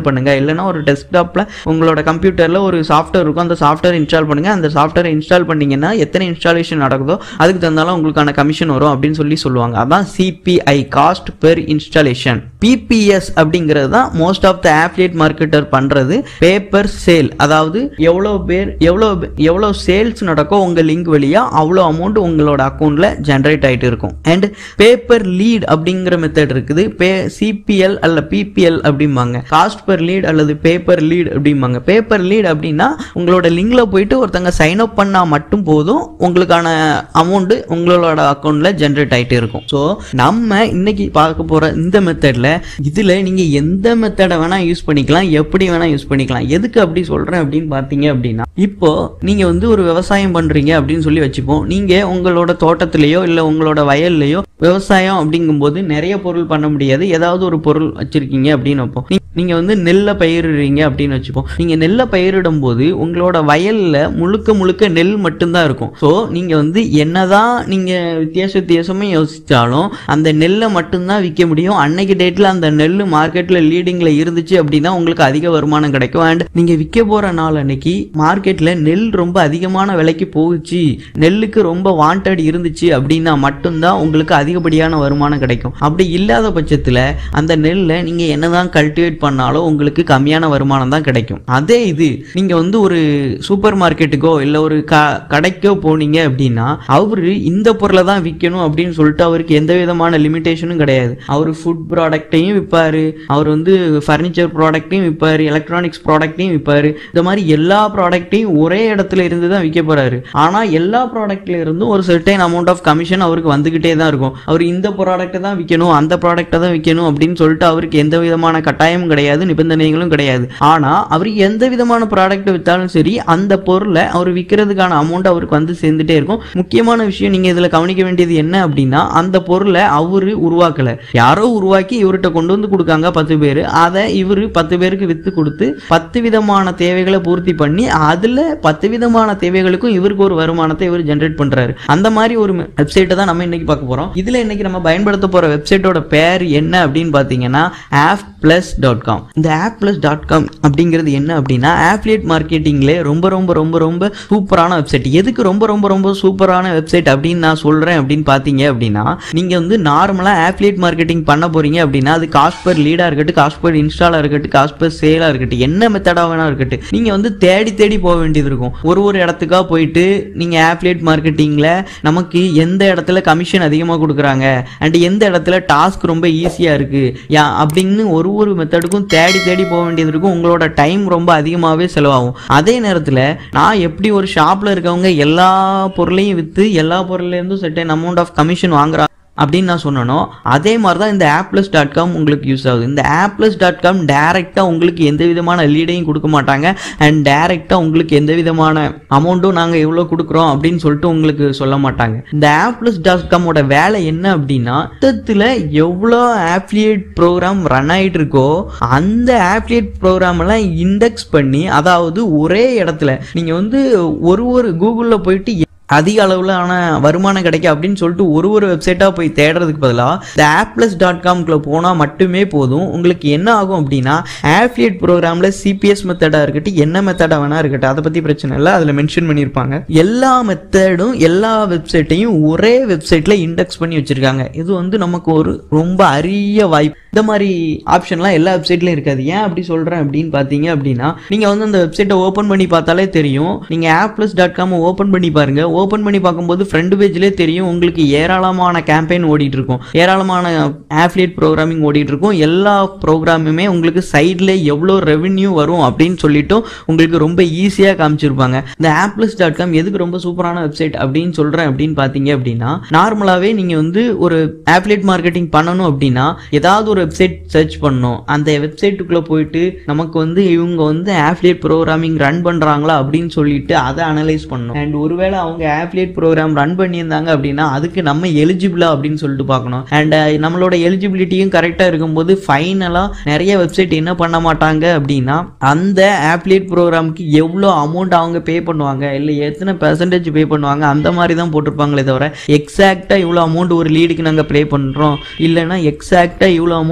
இன்ஸ்டால் பண்ணுங்க இல்லைன்னா ஒரு டெஸ்க்டாப்பில் உங்களோட கம்ப்யூட்டரில் ஒரு சாஃப்ட்வேர் இருக்கும் அந்த சாஃப்ட்வேர் இன்ஸ்டால் பண்ணுங்க அந்த சாஃப்ட்வேர் இன்ஸ்டால் பண்ணீங்கன்னா எத்தனை இன்ஸ்டாலேஷன் நடக்குதோ அதுக்கு தந்தாலும் உங்களுக்கான கமிஷன் வரும் அப்படின்னு சொல்லி சொல்லுவாங்க அதான் C B I cost per installation P P S அப்படிங்கிறது தான் most of the affiliate marketer பண்றது பேப்பர் சேல் அதாவது எவ்வளோ பேர் எவ்வளோ எவ்வளோ சேல்ஸ் நடக்கோ உங்க லிங்க் வழியா அவ்வளோ அமௌண்ட் உங்களோட அக்கௌண்ட்ல ஜென்ரேட் ஆயிட்டு இருக்கும் அண்ட் பேப்பர் லீட் அப்படிங்கிற மெத்தட் இருக்குது பே சிபிஎல் அல்ல பிபிஎல் அப்படிம்பாங்க காஸ்ட் பெர் லீட் அல்லது பேப்பர் லீட் அப்படிம்பாங்க பேப்பர் லீட் அப்படின்னா உங்களோட லிங்க்ல போயிட்டு ஒருத்தங்க சைன் அப் பண்ணா மட்டும் போதும் உங்களுக்கான அமௌண்ட் உங்களோட அக்கௌண்ட்ல ஜென்ரேட் ஆயிட்டு இருக்கும் ஸோ நம்ம இன்னைக்கு பார்க்க போற இந்த மெத்தட்ல இதுல நீங்க எந்த மெத்தடை வேணா யூஸ் பண்ணிக்கலாம் எப்படி வேணா யூஸ் பண்ணிக்கலாம் எதுக்கு அப்படி சொல்றேன் அப்படின்னு பார்த்தீங்க அப்படின்னா இப்போ நீங்க வந்து ஒரு விவசாயம் பண்றீங்க அப்படின்னு சொல்லி வச்சுப்போம் நீங்க உங்களோட தோட்டத்திலேயோ இல்ல உங்களோட வயல்லையோ விவசாயம் அப்படிங்கும்போது நிறைய பொருள் பண்ண முடியாது ஏதாவது ஒரு பொருள் வச்சிருக்கீங்க அப்படின்னு வைப்போம் நீ- நீங்க வந்து நெல்லை பயிரிடுறீங்க அப்படின்னு வச்சுப்போம் நீங்க நெல்லை பயிரிடும் போது உங்களோட வயல்ல முழுக்க முழுக்க நெல் மட்டும்தான் இருக்கும் ஸோ நீங்க வந்து என்னதான் நீங்க வித்தியாச வித்தியாசமா யோசிச்சாலும் அந்த நெல்லை மட்டும்தான் விற்க முடியும் அன்னைக்கு டேட்ல அந்த நெல் மார்க்கெட்ல லீடிங்ல இருந்துச்சு அப்படின்னா உங்களுக்கு அதிக வருமானம் கிடைக்கும் அண்ட் நீங்க விற்க போற நாள் அன்னைக்கு மார்க்கெட்ல நெல் ரொம்ப அதிகமான விலைக்கு போகுச்சு நெல்லுக்கு ரொம்ப வாண்டட் இருந்துச்சு அப்படின்னா மட்டும்தான் உங்களுக்கு அதிகப்படியான வருமானம் கிடைக்கும் அப்படி இல்லாத பட்சத்துல அந்த நெல்லை நீங்க என்னதான் கல்டிவேட் பண்ணாலும் உங்களுக்கு கம்மியான வருமானம் தான் கிடைக்கும் அதே இது நீங்க வந்து ஒரு சூப்பர் மார்க்கெட்டுக்கோ இல்ல ஒரு க கடைக்கோ போனீங்க அப்படின்னா அவரு இந்த பொருளை தான் விற்கணும் அப்படின்னு சொல்லிட்டு அவருக்கு எந்த விதமான லிமிடேஷனும் கிடையாது அவர் ஃபுட் ப்ராடக்ட்டையும் விற்பாரு அவர் வந்து ஃபர்னிச்சர் ப்ராடக்ட்டையும் விற்பாரு எலக்ட்ரானிக்ஸ் ப்ராடக்ட்டையும் விற்பாரு இந்த மாதிரி எல்லா ப்ராடக்ட்டையும் ஒரே இடத்துல இருந்து தான் விற்க போறாரு ஆனா எல்லா ப்ராடக்ட்ல இருந்தும் ஒரு சர்டைன் அமௌண்ட் ஆஃப் கமிஷன் அவருக்கு வந்துகிட்டே தான் இருக்கும் அவர் இந்த ப்ராடக்ட்டை தான் விற்கணும் அந்த ப்ராடக்ட்டை தான் விற்கணும் அப்படின்னு சொல்லிட்டு அவருக்கு எந்த விதமான கட்டாயமும் கிடையாது நிபந்தனைகளும் கிடையாது ஆனா அவர் எந்த விதமான ப்ராடக்ட் வித்தாலும் சரி அந்த பொருளை அவர் விற்கிறதுக்கான அமௌண்ட் அவருக்கு வந்து சேர்ந்துட்டே இருக்கும் முக்கியமான விஷயம் நீங்க இதுல கவனிக்க வேண்டியது என்ன அப்படின்னா அந்த பொருளை அவரு உருவாக்கல யாரோ உருவாக்கி இவர்கிட்ட கொண்டு வந்து கொடுக்காங்க பத்து பேர் அதை இவரு பத்து பேருக்கு வித்து கொடுத்து பத்து விதமான தேவைகளை பூர்த்தி பண்ணி அதுல பத்து விதமான தேவைகளுக்கும் இவருக்கு ஒரு வருமானத்தை இவர் ஜென்ரேட் பண்றாரு அந்த மாதிரி ஒரு வெப்சைட்டை தான் நம்ம இன்னைக்கு பார்க்க போறோம் இதுல இன்னைக்கு நம்ம பயன்படுத்த போற வெப்சைட்டோட பேர் என்ன அப்படின்னு பாத்தீங்கன்னா ஆப் பிளஸ் டாட் காம் இந்த ஆப் பிளஸ் டாட் காம் அப்படிங்கிறது என்ன அப்படின்னா ஆப்லியேட் மார்க்கெட்டிங்ல ரொம்ப ரொம்ப ரொம்ப ரொம்ப சூப்பரான வெப்சைட் எதுக்கு ரொம்ப ரொம்ப ரொம்ப சூப்பரான வெப்சைட் அப்படின்னு நான் சொல்றேன் அப்படின்னு பாத்தீங்க அப்படின்னா நீங்க வந்து நார்மலா ஆப்லியேட் மார்க்கெட்டிங் பண்ண போறீங்க அப்படின்னா அது காஸ்ட் பர் லீடா இருக்கட்டும் காஸ்ட் பர் இன்ஸ்டாலா இருக்கட்டும் காஸ்ட் பர் சேலா இருக்கட்டும் என்ன மெத்தடா வேணா இருக்கட்டும் நீங்க வந்து தேடி தேடி போக வேண்டியது இருக்கும் ஒரு ஒரு இடத்துக்கா போயிட்டு நீங்க ஆப்லியேட் மார்க்கெட்டிங்ல நமக்கு எந்த இடத்துல கமிஷன் அதிகமாக கொடுக்குறாங்க அண்ட் எந்த இடத்துல டாஸ்க் ரொம்ப ஈஸியாக இருக்கு யா அப்படின்னு ஒரு ஒரு மெத்தடுக்கும் தேடி தேடி போக வேண்டியது இருக்கும் உங்களோட டைம் ரொம்ப அதிகமாகவே செலவாகும் அதே நேரத்தில் நான் எப்படி ஒரு ஷாப்பில் இருக்கவங்க எல்லா பொருளையும் விற்று எல்லா பொருள்லேருந்தும் செட்டன் அமௌண்ட் ஆஃப் கமிஷன் வாங்குறாங்க அப்படின்னு நான் சொன்னனோ அதே மாதிரி தான் இந்த ஆப்ளஸ் டாட் காம் உங்களுக்கு யூஸ் ஆகுது இந்த ஆப்ளஸ் டாட் காம் டேரெக்டாக உங்களுக்கு எந்த விதமான லீடையும் கொடுக்க மாட்டாங்க அண்ட் டேரெக்டாக உங்களுக்கு எந்த விதமான அமௌண்ட்டும் நாங்கள் எவ்வளோ கொடுக்குறோம் அப்படின்னு சொல்லிட்டு உங்களுக்கு சொல்ல மாட்டாங்க இந்த ஆப்ளஸ் டாட் காமோட வேலை என்ன அப்படின்னா மொத்தத்தில் எவ்வளோ ஆப்லியேட் ப்ரோக்ராம் ரன் ஆகிட்டு இருக்கோ அந்த ஆப்லியேட் ப்ரோக்ராம் எல்லாம் இண்டெக்ஸ் பண்ணி அதாவது ஒரே இடத்துல நீங்கள் வந்து ஒரு ஒரு கூகுளில் போயிட்டு அதிக அளவிலான வருமானம் கிடைக்கும் அப்படின்னு சொல்லிட்டு ஒரு ஒரு வெப்சைட்டாக போய் தேடுறதுக்கு பதிலாக இந்த ஆப்ளஸ் டாட் காம்குள்ளே போனால் மட்டுமே போதும் உங்களுக்கு என்ன ஆகும் அப்படின்னா ஆஃப்லியேட் ப்ரோக்ராமில் சிபிஎஸ் மெத்தடாக இருக்கட்டும் என்ன மெத்தடாக வேணா இருக்கட்டும் அதை பற்றி பிரச்சனை இல்லை அதில் மென்ஷன் பண்ணியிருப்பாங்க எல்லா மெத்தடும் எல்லா வெப்சைட்டையும் ஒரே வெப்சைட்டில் இண்டெக்ஸ் பண்ணி வச்சுருக்காங்க இது வந்து நமக்கு ஒரு ரொம்ப அரிய வாய்ப்பு இந்த மாதிரி ஆப்ஷன்லாம் எல்லா வெப்சைட்லையும் இருக்காது ஏன் அப்படி சொல்கிறேன் அப்படின்னு பார்த்தீங்க அப்படின்னா நீங்கள் வந்து அந்த வெப்சைட்டை ஓப்பன் பண்ணி பார்த்தாலே தெரியும் நீங்கள் ஆப்ளஸ் டாட் காம் ஓப்பன் பண்ணி பாருங்கள் ஓப்பன் பண்ணி பார்க்கும்போது ஃப்ரண்ட் பேஜ்லேயே தெரியும் உங்களுக்கு ஏராளமான கேம்பெயின் ஓடிட்டு இருக்கும் ஏராளமான ஆஃப்லியேட் ப்ரோக்ராமிங் ஓடிட்டு இருக்கும் எல்லா ப்ரோக்ராமுமே உங்களுக்கு சைடில் எவ்வளோ ரெவென்யூ வரும் அப்படின்னு சொல்லிட்டும் உங்களுக்கு ரொம்ப ஈஸியாக காமிச்சிருப்பாங்க இந்த ஆப்ளஸ் டாட் காம் எதுக்கு ரொம்ப சூப்பரான வெப்சைட் அப்படின்னு சொல்கிறேன் அப்படின்னு பார்த்தீங்க அப்படின்னா நார்மலாகவே நீங்கள் வந்து ஒரு ஆப்லேட் மார்க்கெட்டிங் பண்ணணும் அப்படின்னா ஏதாவது ஒரு வெப்சைட் சர்ச் பண்ணணும் அந்த வெப்சைட்டுக்குள்ளே போயிட்டு நமக்கு வந்து இவங்க வந்து ஆப்லேட் ப்ரோக்ராமிங் ரன் பண்ணுறாங்களா அப்படின்னு சொல்லிட்டு அதை அனலைஸ் பண்ணணும் அண்ட் ஒருவேளை அவங்க ஆப்லேட் ப்ரோக்ராம் ரன் பண்ணியிருந்தாங்க அப்படின்னா அதுக்கு நம்ம எலிஜிபிளா அப்படின்னு சொல்லிட்டு பார்க்கணும் அண்ட் நம்மளோட எலிஜிபிலிட்டியும் கரெக்டாக இருக்கும்போது ஃபைனலாக நிறைய வெப்சைட் என்ன பண்ண மாட்டாங்க அப்படின்னா அந்த ஆப்லேட் ப்ரோக்ராமுக்கு எவ்வளோ அமௌண்ட் அவங்க பே பண்ணுவாங்க இல்லை எத்தனை பெர்சன்டேஜ் பே பண்ணுவாங்க அந்த மாதிரி தான் போட்டிருப்பாங்களே தவிர எக்ஸாக்டாக இவ்வளோ அமௌண்ட் ஒரு லீடுக்கு நாங்கள் ப்ளே பண்ணுறோம் இல்லைன்னா எக்ஸாக்டாக இவ்வளோ அமௌண்ட்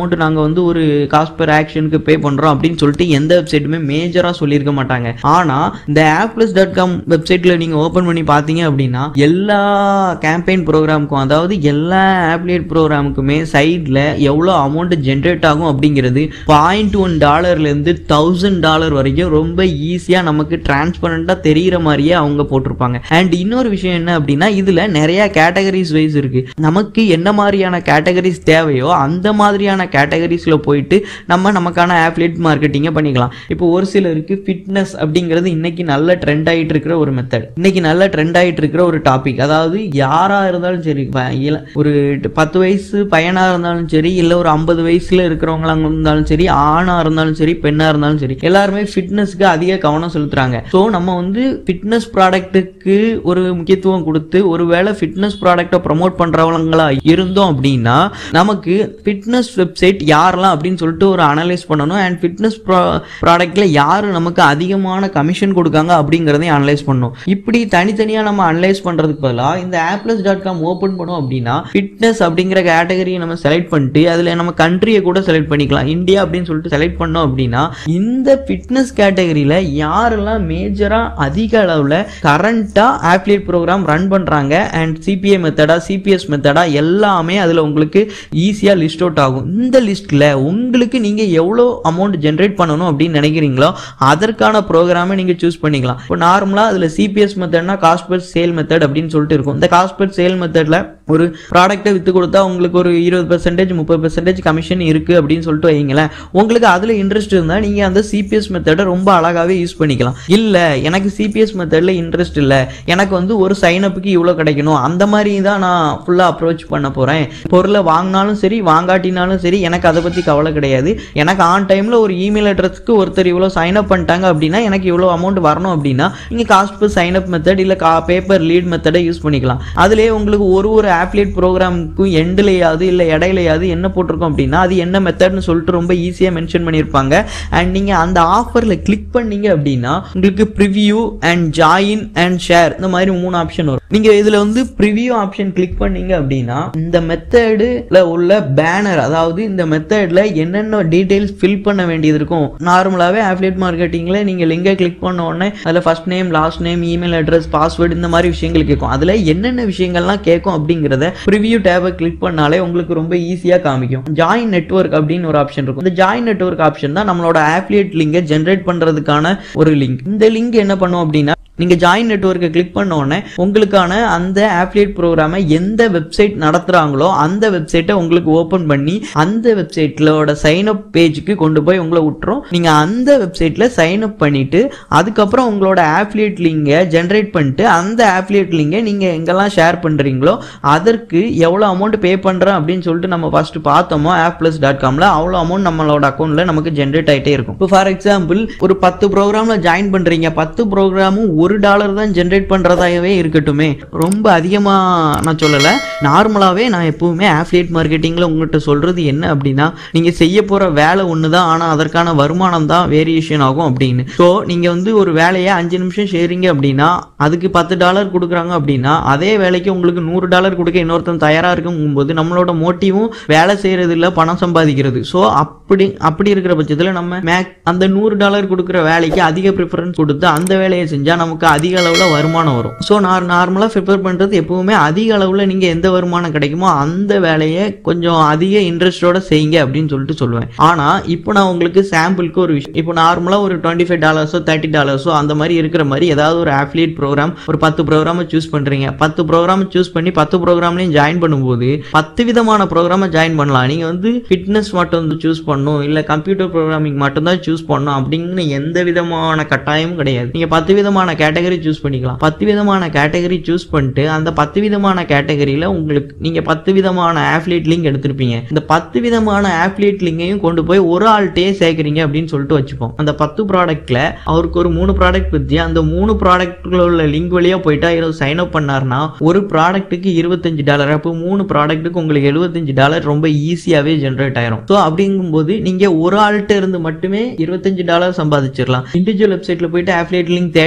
அமௌண்ட் நாங்கள் வந்து ஒரு காஸ்ட் பெர் ஆக்ஷனுக்கு பே பண்ணுறோம் அப்படின்னு சொல்லிட்டு எந்த வெப்சைட்டுமே மேஜராக சொல்லியிருக்க மாட்டாங்க ஆனால் இந்த ஆப்ளஸ் டாட் காம் வெப்சைட்டில் நீங்கள் ஓப்பன் பண்ணி பார்த்தீங்க அப்படின்னா எல்லா கேம்பெயின் ப்ரோக்ராமுக்கும் அதாவது எல்லா ஆப்லேட் ப்ரோக்ராமுக்குமே சைடில் எவ்வளோ அமௌண்ட் ஜென்ரேட் ஆகும் அப்படிங்கிறது பாயிண்ட் ஒன் டாலர்லேருந்து தௌசண்ட் டாலர் வரைக்கும் ரொம்ப ஈஸியாக நமக்கு டிரான்ஸ்பரண்ட்டாக தெரிகிற மாதிரியே அவங்க போட்டிருப்பாங்க அண்ட் இன்னொரு விஷயம் என்ன அப்படின்னா இதில் நிறைய கேட்டகரிஸ் வைஸ் இருக்கு நமக்கு என்ன மாதிரியான கேட்டகரிஸ் தேவையோ அந்த மாதிரியான கேட்டகரிஸில் போயிட்டு நம்ம நமக்கான ஆப்லேட் மார்க்கெட்டிங்கை பண்ணிக்கலாம் இப்போ ஒரு சிலருக்கு ஃபிட்னஸ் அப்படிங்கிறது இன்னைக்கு நல்ல ட்ரெண்ட் ஆகிட்டு இருக்கிற ஒரு மெத்தட் இன்னைக்கு நல்ல ட்ரெண்ட் ஆகிட்டு இருக்கிற ஒரு டாபிக் அதாவது யாராக இருந்தாலும் சரி ப- இள- ஒரு பத்து வயசு பையனாக இருந்தாலும் சரி இல்லை ஒரு ஐம்பது வயசுல இருக்கிறவங்களா இருந்தாலும் சரி ஆணாக இருந்தாலும் சரி பெண்ணாக இருந்தாலும் சரி எல்லாருமே ஃபிட்னஸ்க்கு அதிக கவனம் செலுத்துறாங்க ஸோ நம்ம வந்து ஃபிட்னஸ் ப்ராடக்ட்டுக்கு ஒரு முக்கியத்துவம் கொடுத்து ஒருவேளை ஃபிட்னஸ் ப்ராடக்ட்டை ப்ரமோட் பண்றவங்களா இருந்தோம் அப்படின்னா நமக்கு ஃபிட்னஸ் வெப்சைட் யாரெல்லாம் அப்படின்னு சொல்லிட்டு ஒரு அனலைஸ் பண்ணணும் அண்ட் ஃபிட்னஸ் ப்ராடக்ட்ல யாரு நமக்கு அதிகமான கமிஷன் கொடுக்காங்க அப்படிங்கிறதையும் அனலைஸ் பண்ணணும் இப்படி தனித்தனியாக நம்ம அனலைஸ் பண்றதுக்கு பதிலாக இந்த ஆப்ளஸ் டாட் காம் ஓப்பன் பண்ணோம் அப்படின்னா ஃபிட்னஸ் அப்படிங்கிற கேட்டகரியை நம்ம செலக்ட் பண்ணிட்டு அதில் நம்ம கண்ட்ரியை கூட செலக்ட் பண்ணிக்கலாம் இந்தியா அப்படின்னு சொல்லிட்டு செலக்ட் பண்ணோம் அப்படின்னா இந்த ஃபிட்னஸ் கேட்டகரியில் யாரெல்லாம் மேஜராக அதிக அளவில் கரண்ட்டாக ஆப்லேட் ப்ரோக்ராம் ரன் பண்ணுறாங்க அண்ட் சிபிஐ மெத்தடா சிபிஎஸ் மெத்தடா எல்லாமே அதில் உங்களுக்கு ஈஸியாக லிஸ்ட் அவுட் ஆகும் இந்த லிஸ்ட்டில் உங்களுக்கு நீங்கள் எவ்வளோ அமௌண்ட் ஜென்ரேட் பண்ணணும் அப்படின்னு நினைக்கிறீங்களோ அதற்கான ப்ரோக்ராமை நீங்கள் சூஸ் பண்ணிக்கலாம் இப்போ நார்மலாக அதில் சிபிஎஸ் மெத்தட்னா காஸ்ட் பெர் சேல் மெத்தட் அப்படின்னு சொல்லிட்டு இருக்கும் இந்த காஸ்ட் பெர் சேல் மெத்தடில் ஒரு ப்ராடக்ட்டை விற்று கொடுத்தா உங்களுக்கு ஒரு இருபது பெர்சன்டேஜ் முப்பது பெர்சன்டேஜ் கமிஷன் இருக்குது அப்படின்னு சொல்லிட்டு வைங்களேன் உங்களுக்கு அதில் இன்ட்ரெஸ்ட் இருந்தால் நீங்கள் அந்த சிபிஎஸ் மெத்தடை ரொம்ப அழகாகவே யூஸ் பண்ணிக்கலாம் இல்லை எனக்கு சிபிஎஸ் மெத்தடில் இன்ட்ரெஸ்ட் இல்லை எனக்கு வந்து ஒரு சைனப்புக்கு இவ்வளோ கிடைக்கணும் அந்த மாதிரி தான் நான் ஃபுல்லாக அப்ரோச் பண்ண போகிறேன் பொருளை வாங்கினாலும் சரி வாங்காட்டினாலும் சரி எனக்கு அதை பற்றி கவலை கிடையாது எனக்கு ஆன் டைமில் ஒரு இமெயில் அட்ரஸ்க்கு ஒருத்தர் இவ்வளோ சைன் அப் பண்ணிட்டாங்க அப்படின்னா எனக்கு இவ்வளோ அமௌண்ட் வரணும் அப்படின்னா நீங்கள் cost per sign up method இல்லை கா பேப்பர் லீட் மெத்தடை யூஸ் பண்ணிக்கலாம் அதுலேயே உங்களுக்கு ஒரு ஒரு ஆப்லேட் ப்ரோக்ராமுக்கும் எண்ட்லையாவது இல்லை இடையிலையாவது என்ன போட்டிருக்கோம் அப்படின்னா அது என்ன மெத்தட்னு சொல்லிட்டு ரொம்ப ஈஸியாக மென்ஷன் பண்ணியிருப்பாங்க அண்ட் நீங்கள் அந்த ஆஃபரில் கிளிக் பண்ணீங்க அப்படின்னா உங்களுக்கு preview and join and share இந்த மாதிரி மூணு ஆப்ஷன் வரும் நீங்கள் இதில் வந்து ப்ரிவ்யூ ஆப்ஷன் கிளிக் பண்ணீங்க அப்படின்னா இந்த மெத்தடில் உள்ள பேனர் அதாவது இந்த மெத்தடில் என்னென்ன டீட்டெயில்ஸ் ஃபில் பண்ண வேண்டியது இருக்கும் நார்மலாகவே ஆஃப்லேட் மார்க்கெட்டிங்கில் நீங்கள் லிங்கை கிளிக் பண்ண உடனே அதில் first name last name email address password இந்த மாதிரி விஷயங்கள் கேட்கும் அதில் என்னென்ன விஷயங்கள்லாம் கேட்கும் அப்படிங்கிறத ப்ரிவ்யூ டேபை கிளிக் பண்ணாலே உங்களுக்கு ரொம்ப ஈஸியாக காமிக்கும் ஜாயின் நெட்வொர்க் அப்படின்னு ஒரு ஆப்ஷன் இருக்கும் இந்த ஜாயின் நெட்வொர்க் ஆப்ஷன் தான் நம்மளோட ஆஃப்லியேட் லிங்கை ஜென்ரேட் பண்ணுறதுக்கான ஒரு லிங்க் இந்த லிங்க் என்ன பண்ணும் அப்படின்னா நீங்க ஜாயின் நெட்வொர்க்கை கிளிக் பண்ண உடனே உங்களுக்கான அந்த ஆப்லேட் ப்ரோக்ராமை எந்த வெப்சைட் நடத்துறாங்களோ அந்த வெப்சைட்டை உங்களுக்கு ஓபன் பண்ணி அந்த வெப்சைட்லோட சைன் அப் பேஜுக்கு கொண்டு போய் உங்களை விட்டுரும் நீங்க அந்த வெப்சைட்ல சைன் அப் பண்ணிட்டு அதுக்கப்புறம் உங்களோட ஆப்லேட் லிங்கை ஜென்ரேட் பண்ணிட்டு அந்த ஆப்லேட் லிங்கை நீங்க எங்கெல்லாம் ஷேர் பண்றீங்களோ அதற்கு எவ்வளோ அமௌண்ட் பே பண்றேன் அப்படின்னு சொல்லிட்டு நம்ம ஃபர்ஸ்ட் பார்த்தோமோ ஆப் பிளஸ் டாட் காம்ல அவ்வளோ அமௌண்ட் நம்மளோட அக்கௌண்ட்ல நமக்கு ஜென்ரேட் ஆயிட்டே இருக்கும் இப்போ ஃபார் எக்ஸாம்பிள் ஒரு பத்து ப்ரோக்ராம்ல ஜாயின் பண்றீங்க பத்து ப்ரோக்ராமும் ஒரு டாலர் தான் ஜென்ரேட் பண்றதாகவே இருக்கட்டுமே ரொம்ப அதிகமா நான் சொல்லலை நார்மலாகவே நான் எப்பவுமே ஆஃப்லியேட் மார்க்கெட்டிங்கில் உங்கள்கிட்ட சொல்றது என்ன அப்படின்னா நீங்க செய்ய போற வேலை ஒன்று தான் ஆனால் அதற்கான வருமானம் தான் வேரியேஷன் ஆகும் அப்படின்னு ஸோ நீங்க வந்து ஒரு வேலையை அஞ்சு நிமிஷம் செய்றீங்க அப்படின்னா அதுக்கு பத்து டாலர் கொடுக்குறாங்க அப்படின்னா அதே வேலைக்கு உங்களுக்கு நூறு டாலர் கொடுக்க இன்னொருத்தன் தயாரா இருக்கும்போது நம்மளோட மோட்டிவும் வேலை செய்யறது இல்ல பணம் சம்பாதிக்கிறது ஸோ அப்படி அப்படி இருக்கிற பட்சத்தில் நம்ம மேக் அந்த நூறு டாலர் கொடுக்குற வேலைக்கு அதிக ப்ரிஃபரன்ஸ் கொடுத்து அந்த வேலையை செஞ்சா நமக்கு அதிக அளவில் வருமானம் வரும் ஸோ நான் நார்மலாக ப்ரிப்பேர் பண்ணுறது எப்பவுமே அதிக அளவில் நீங்கள் எந்த வருமானம் கிடைக்குமோ அந்த வேலையை கொஞ்சம் அதிக இன்ட்ரெஸ்டோட செய்யுங்க அப்படின்னு சொல்லிட்டு சொல்லுவேன் ஆனால் இப்போ நான் உங்களுக்கு சாம்பிளுக்கு ஒரு விஷயம் இப்போ நார்மலாக ஒரு டுவெண்ட்டி ஃபைவ் டாலர்ஸோ தேர்ட்டி டாலர்ஸோ அந்த மாதிரி இருக்கிற மாதிரி ஏதாவது ஒரு ஆஃப்லியேட் ப்ரோக்ராம் ஒரு பத்து ப்ரோக்ராமை சூஸ் பண்ணுறீங்க பத்து ப்ரோக்ராம் சூஸ் பண்ணி பத்து ப்ரோக்ராம்லையும் ஜாயின் பண்ணும்போது பத்து விதமான ப்ரோக்ராமை ஜாயின் பண்ணலாம் நீங்கள் வந்து ஃபிட்னஸ் மட்டும் வந்து சூஸ் பண்ணணும் இல்லை கம்ப்யூட்டர் ப்ரோக்ராமிங் மட்டும் தான் சூஸ் பண்ணணும் அப்படின்னு எந்த விதமான கட்டாயமும் கிடையாது நீங்கள் பத்து விதமான கேட்டகரி சூஸ் பண்ணிக்கலாம் பத்து விதமான கேட்டகரி சூஸ் பண்ணிட்டு அந்த பத்து விதமான கேட்டகரியில் உங்களுக்கு நீங்கள் பத்து விதமான ஆஃப்லேட் லிங்க் எடுத்திருப்பீங்க இந்த பத்து விதமான ஆஃப்லேட் லிங்கையும் கொண்டு போய் ஒரு ஆள்கிட்டே சேர்க்குறீங்க அப்படின்னு சொல்லிட்டு வச்சுப்போம் அந்த பத்து ப்ராடக்ட்ல அவருக்கு ஒரு மூணு ப்ராடக்ட் பற்றி அந்த மூணு ப்ராடக்ட்ல உள்ள லிங்க் வழியா போயிட்டா சைன் அப் பண்ணார்னா ஒரு ப்ராடக்ட்டுக்கு இருபத்தஞ்சு டாலர் அப்போ மூணு ப்ராடக்ட்டுக்கு உங்களுக்கு எழுபத்தஞ்சு டாலர் ரொம்ப ஈஸியாகவே ஜென்ரேட் ஆயிரும் ஸோ அப்படிங்கும்போது நீங்க ஒரு ஆள்கிட்ட இருந்து மட்டுமே இருபத்தஞ்சு டாலர் சம்பாதிச்சிடலாம் இண்டிவிஜுவல் வெப்சைட்ல போயிட்டு ஆஃப்லேட் லிங்க் தேடிட்டே இருந்தீங்க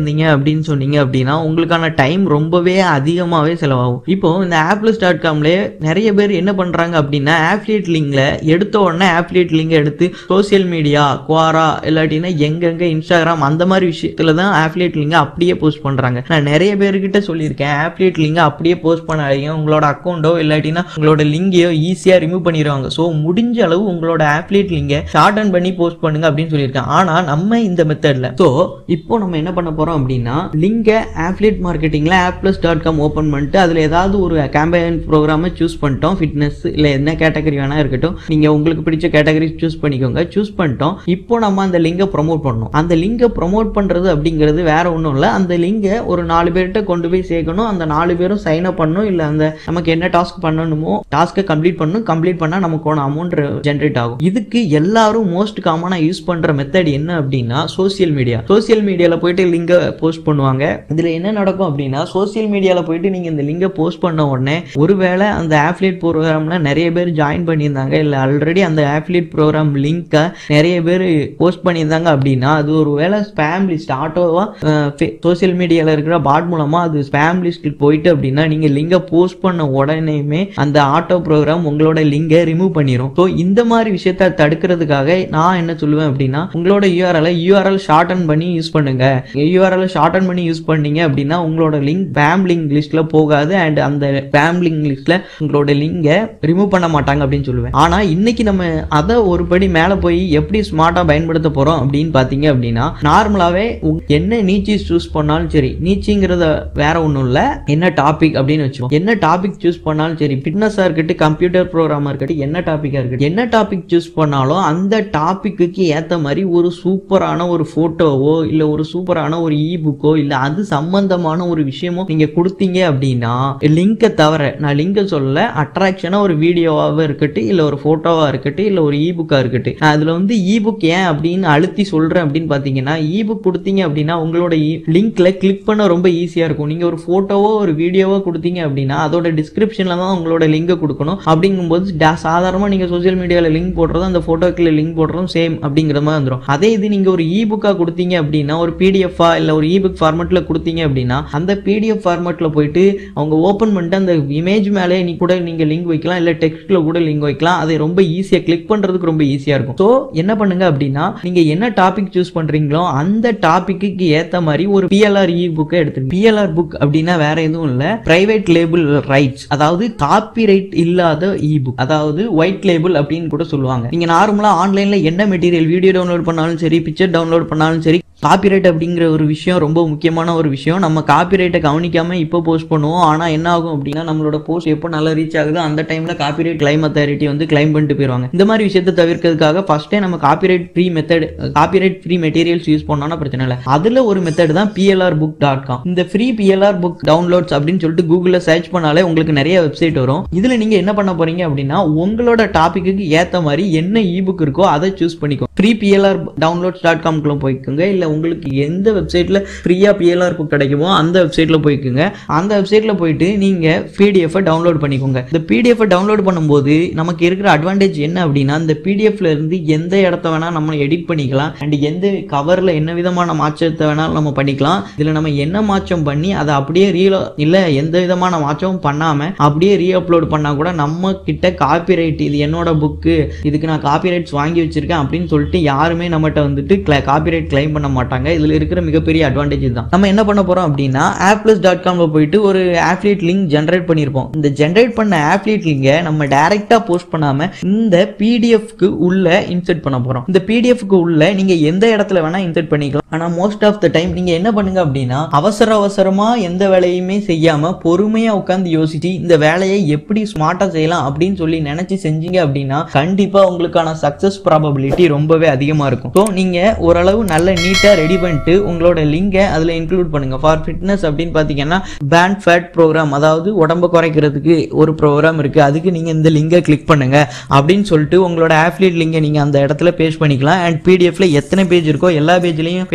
இருந்தீங்க அப்படின்னு சொன்னீங்க அப்படின்னா உங்களுக்கான டைம் ரொம்பவே அதிகமாகவே செலவாகும் இப்போ இந்த ஆப்லஸ் டாட் காம்லேயே நிறைய பேர் என்ன பண்ணுறாங்க அப்படின்னா ஆப்லியேட் லிங்க்ல எடுத்த உடனே ஆப்லியேட் லிங்கை எடுத்து சோஷியல் மீடியா குவாரா இல்லாட்டினா எங்கெங்க இன்ஸ்டாகிராம் அந்த மாதிரி விஷயத்துல தான் ஆப்லியேட் லிங்கை அப்படியே போஸ்ட் பண்ணுறாங்க நான் நிறைய பேர்கிட்ட சொல்லியிருக்கேன் ஆப்லியேட் லிங்கை அப்படியே போஸ்ட் பண்ணாதீங்க உங்களோட அக்கௌண்ட்டோ இல்லாட்டினா உங்களோட லிங்கையோ ஈஸியாக ரிமூவ் பண்ணிடுவாங்க ஸோ முடிஞ்ச அளவு உங்களோட ஆப்லியேட் லிங்கை ஷார்டன் பண்ணி போஸ்ட் பண்ணுங்க அப்படின்னு சொல்லியிருக்கேன் ஆனால் நம்ம இந்த மெத்தடில் ஸோ இப்போ நம்ம என்ன பண்ண போகிறோம் அப்படின்னா லிங்கை ஆப்லியேட் மார்க்கெட்டிங்கில் ஆப்ளஸ் டாட் காம் ஓப்பன் பண்ணிட்டு அதில் ஏதாவது ஒரு கேம்பெயின் ப்ரோக்ராமை சூஸ் பண்ணிட்டோம் ஃபிட்னஸ் இல்லை என்ன கேட்டகரி வேணா இருக்கட்டும் நீங்கள் உங்களுக்கு பிடிச்ச கேட்டகரி சூஸ் பண்ணிக்கோங்க சூஸ் பண்ணிட்டோம் இப்போ நம்ம அந்த லிங்கை ப்ரொமோட் பண்ணணும் அந்த லிங்கை ப்ரொமோட் பண்ணுறது அப்படிங்கிறது வேற ஒன்றும் இல்லை அந்த லிங்கை ஒரு நாலு பேர்கிட்ட கொண்டு போய் சேர்க்கணும் அந்த நாலு பேரும் சைன் அப் பண்ணணும் இல்லை அந்த நமக்கு என்ன டாஸ்க் பண்ணணுமோ டாஸ்க்கை கம்ப்ளீட் பண்ணணும் கம்ப்ளீட் பண்ணால் நமக்கான அமௌண்ட் ஜென்ரேட் ஆகும் இதுக்கு எல்லாரும் மோஸ்ட் காமனாக யூஸ் பண்ணுற மெத்தட் என்ன அப்படின்னா சோசியல் மீடியா சோசியல் மீடியாவில் போயிட்டு லிங்கை போஸ்ட் பண்ணுவாங்க இதில் என்ன நடக்கும் அப்படின்னா சோசியல் மீடியாவில் போயிட்டு நீங்கள் இந்த லிங்கை போஸ்ட் பண்ண உடனே ஒருவேளை அந்த ஆஃப்லேட் ப்ரோக்ராமில் நிறைய பேர் ஜாயின் பண்ணியிருந்தாங்க இல்லை ஆல்ரெடி அந்த ஆஃப்லேட் ப்ரோக்ராம் லிங்க்கை நிறைய பேர் போஸ்ட் பண்ணியிருந்தாங்க அப்படின்னா அது ஒரு வேளை ஸ்பேம் லிஸ்ட் ஆட்டோவாக சோசியல் மீடியாவில் இருக்கிற பாட் மூலமாக அது ஸ்பேம் லிஸ்ட்டில் போயிட்டு அப்படின்னா நீங்கள் லிங்கை போஸ்ட் பண்ண உடனேயுமே அந்த ஆட்டோ ப்ரோக்ராம் உங்களோட லிங்கை ரிமூவ் பண்ணிடும் ஸோ இந்த மாதிரி விஷயத்த தடுக்கிறதுக்காக நான் என்ன சொல்லுவேன் அப்படின்னா உங்களோட யூஆர்எல் யூஆர்எல் ஷார்டன் பண்ணி யூஸ் பண்ணுங்க யூஆர்எல் ஷார்டன் பண்ணி யூஸ் பண்ணீங்க அப்படின்னா உங்களோட லிங்க் பேம் லிங்க் லிஸ்ட்ல போகாது அண்ட் அந்த பேம் லிங்க் லிஸ்ட்ல உங்களோட லிங்கை ரிமூவ் பண்ண மாட்டாங்க அப்படின்னு சொல்லுவேன் ஆனா இன்னைக்கு நம்ம அதை ஒரு படி மேல போய் எப்படி ஸ்மார்ட்டா பயன்படுத்த போறோம் அப்படின்னு பாத்தீங்க அப்படின்னா நார்மலாவே உங்க- என்ன நீச்சி சூஸ் பண்ணாலும் சரி நீச்சிங்கிறத வேற ஒன்றும் இல்ல என்ன டாபிக் அப்படின்னு வச்சுக்கோம் என்ன டாபிக் சூஸ் பண்ணாலும் சரி ஃபிட்னஸா இருக்கட்டும் கம்ப்யூட்டர் ப்ரோக்ராமா இருக்கட்டும் என்ன டாபிக்கா இருக்கட்டும் என்ன டாபிக் சூஸ் பண்ணாலும் அந்த டாபிக்கு ஏத்த மாதிரி ஒரு சூப்பரான ஒரு போட்டோவோ இல்ல ஒரு சூப்பரான ஒரு இ புக்கோ இல்ல அது சம்பந்தமான ஒரு விஷயமோ நீங்க கொடுத்தீங்க அப்படின்னா லிங்கை தவிர நான் லிங்கை சொல்லல அட்ராக்ஷனா ஒரு வீடியோவாக இருக்கட்டும் இல்ல ஒரு போட்டோவா இருக்கட்டும் இல்ல ஒரு இ புக்கா இருக்கட்டும் நான் அதுல வந்து இ புக் ஏன் அப்படின்னு அழுத்தி சொல்றேன் அப்படின்னு பாத்தீங்கன்னா இ புக் கொடுத்தீங்க அப்படின்னா உங்களோட லிங்க்ல கிளிக் பண்ண ரொம்ப ஈஸியா இருக்கும் நீங்க ஒரு போட்டோவோ ஒரு வீடியோவோ கொடுத்தீங்க அப்படின்னா அதோட டிஸ்கிரிப்ஷன்ல தான் உங்களோட லிங்கை கொடுக்கணும் அப்படிங்கும்போது டா- சாதாரணமா நீங்க சோஷியல் மீடியால லிங்க் போடுறதும் அந்த போட்டோக்குள்ள லிங்க் போடுறதும் சேம் அப்படிங்கிற மாதிரி வந்துடும் அதே இது நீங்க ஒரு இ புக்கா கொடுத்தீங்க அப்படின்னா ஒரு பிடிஎஃபா இல்ல ஒரு இ புக் ஃபார்மேட்ல கொடுத்தீங்க அப்படின்னா அந்த பிடிஎஃப் ஃபார்மேட்ல போயிட்டு அவங்க ஓபன் பண்ணிட்டு அந்த இமேஜ் மேலே நீ கூட நீங்க லிங்க் வைக்கலாம் இல்ல டெக்ஸ்ட்ல கூட லிங்க் வைக்கலாம் அதை ரொம்ப ஈஸியா கிளிக் பண்றதுக்கு ரொம்ப ஈஸியா இருக்கும் ஸோ என்ன பண்ணுங்க அப்படின்னா நீங்க என்ன டாபிக் சூஸ் பண்றீங்களோ அந்த டாபிக்கு ஏத்த மாதிரி ஒரு பிஎல்ஆர் இ புக்கை எடுத்துங்க பிஎல்ஆர் புக் அப்படின்னா வேற எதுவும் இல்ல பிரைவேட் லேபிள் ரைட்ஸ் அதாவது காப்பி ரைட் இல்லாத இ புக் அதாவது ஒயிட் லேபிள் அப்படின்னு கூட சொல்லுவாங்க நீங்க நார்மலா ஆன்லைன்ல என்ன மெட்டீரியல் வீடியோ டவுன்லோட் பண்ணாலும் சரி பிக்சர் டவுன்லோட் பண்ணாலும் சரி காப்பிரைட் அப்படிங்கிற ஒரு விஷயம் ரொம்ப முக்கியமான ஒரு விஷயம் நம்ம காப்பிரைட்டை கவனிக்காம இப்போ போஸ்ட் பண்ணுவோம் ஆனா என்ன ஆகும் அப்படின்னா நம்மளோட போஸ்ட் எப்போ நல்லா ரீச் ஆகுதோ அந்த டைம்ல காப்பிரைட் கிளைம் அத்தாரிட்டி வந்து கிளைம் பண்ணிட்டு போயிருவாங்க இந்த மாதிரி விஷயத்தை தவிர்க்கிறதுக்காக ஃபர்ஸ்டே நம்ம copyright free method copyright free materials use பண்ணோம்னா பிரச்சனை இல்லை அதுல ஒரு மெத்தட் தான் பிஎல்ஆர் புக் டாட் காம் இந்த ஃப்ரீ பிஎல்ஆர் புக் டவுன்லோட்ஸ் அப்படின்னு சொல்லிட்டு கூகுள்ல சர்ச் பண்ணாலே உங்களுக்கு நிறைய வெப்சைட் வரும் இதுல நீங்க என்ன பண்ண போறீங்க அப்படின்னா உங்களோட டாபிக்கு ஏத்த மாதிரி என்ன இ புக் இருக்கோ அதை சூஸ் பண்ணிக்கோ ஃப்ரீ பிஎல்ஆர் டவுன்லோட்ஸ் டாட் காம்குள்ள போய்க்கோங்க இல்ல உங்களுக்கு எந்த வெப்சைட்ல ஃப்ரீயா பிஎல்ஆர் புக் கிடைக்குமோ அந்த வெப்சைட்ல போய்க்குங்க அந்த வெப்சைட்ல போயிட்டு நீங்க பிடிஎஃப் டவுன்லோட் பண்ணிக்கோங்க இந்த பிடிஎஃப் டவுன்லோட் பண்ணும்போது நமக்கு இருக்கிற அட்வான்டேஜ் என்ன அப்படின்னா இந்த பிடிஎஃப்ல இருந்து எந்த இடத்த வேணா நம்ம எடிட் பண்ணிக்கலாம் அண்ட் எந்த கவர்ல என்ன விதமான மாற்றத்தை வேணாலும் நம்ம பண்ணிக்கலாம் இதுல நம்ம என்ன மாற்றம் பண்ணி அதை அப்படியே ரீலோ இல்ல எந்த விதமான மாற்றமும் பண்ணாம அப்படியே ரீ அப்லோட் பண்ணா கூட நம்ம கிட்ட காப்பிரைட் இது என்னோட புக்கு இதுக்கு நான் காப்பிரைட்ஸ் வாங்கி வச்சிருக்கேன் அப்படின்னு சொல்லிட்டு யாருமே நம்மகிட்ட வந்துட்டு காப்பிரைட் கிளைம் பண்ண மாட்டாங்க இதுல இருக்கிற மிகப்பெரிய அட்வான்டேஜ் தான் நம்ம என்ன பண்ண போறோம் அப்படின்னா ஆப்ளஸ் டாட் காம்ல போயிட்டு ஒரு ஆப்லேட் லிங்க் ஜென்ரேட் பண்ணியிருப்போம் இந்த ஜென்ரேட் பண்ண ஆப்லேட் லிங்கை நம்ம டைரக்டா போஸ்ட் பண்ணாம இந்த பிடிஎஃப்க்கு உள்ள இன்சர்ட் பண்ண போறோம் இந்த பிடிஎஃப்க்கு உள்ள நீங்க எந்த இடத்துல வேணா இன்சர்ட் பண்ணிக்கலாம் ஆனா மோஸ்ட் ஆஃப் த டைம் நீங்க என்ன பண்ணுங்க அப்படின்னா அவசர அவசரமா எந்த வேலையுமே செய்யாம பொறுமையா உட்காந்து யோசிச்சு இந்த வேலையை எப்படி ஸ்மார்ட்டா செய்யலாம் அப்படின்னு சொல்லி நினைச்சு செஞ்சீங்க அப்படின்னா கண்டிப்பா உங்களுக்கான சக்சஸ் ப்ராபபிலிட்டி ரொம்பவே அதிகமா இருக்கும் ஸோ நீங்க ஓரளவு நல்ல நீட்டா ரெடி பண்ணிட்டு உங்களோட லிங்கை அதுல இன்க்ளூட் பண்ணுங்க ஃபார் ஃபிட்னஸ் அப்படின்னு பாத்தீங்கன்னா பேண்ட் ஃபேட் ப்ரோக்ராம் அதாவது உடம்ப குறைக்கிறதுக்கு ஒரு ப்ரோக்ராம் இருக்கு அதுக்கு நீங்க இந்த லிங்கை கிளிக் பண்ணுங்க அப்படின்னு சொல்லிட்டு உங்களோட ஆஃப்லேட் லிங்கை நீங்க அந்த இடத்துல பேஸ்ட் பண்ணிக்கலாம் அண்ட் பிடிஎஃப்ல எத்தனை பேஜ் இருக்கோ எல்லா பேஜ்லயும் பேஸ்ட்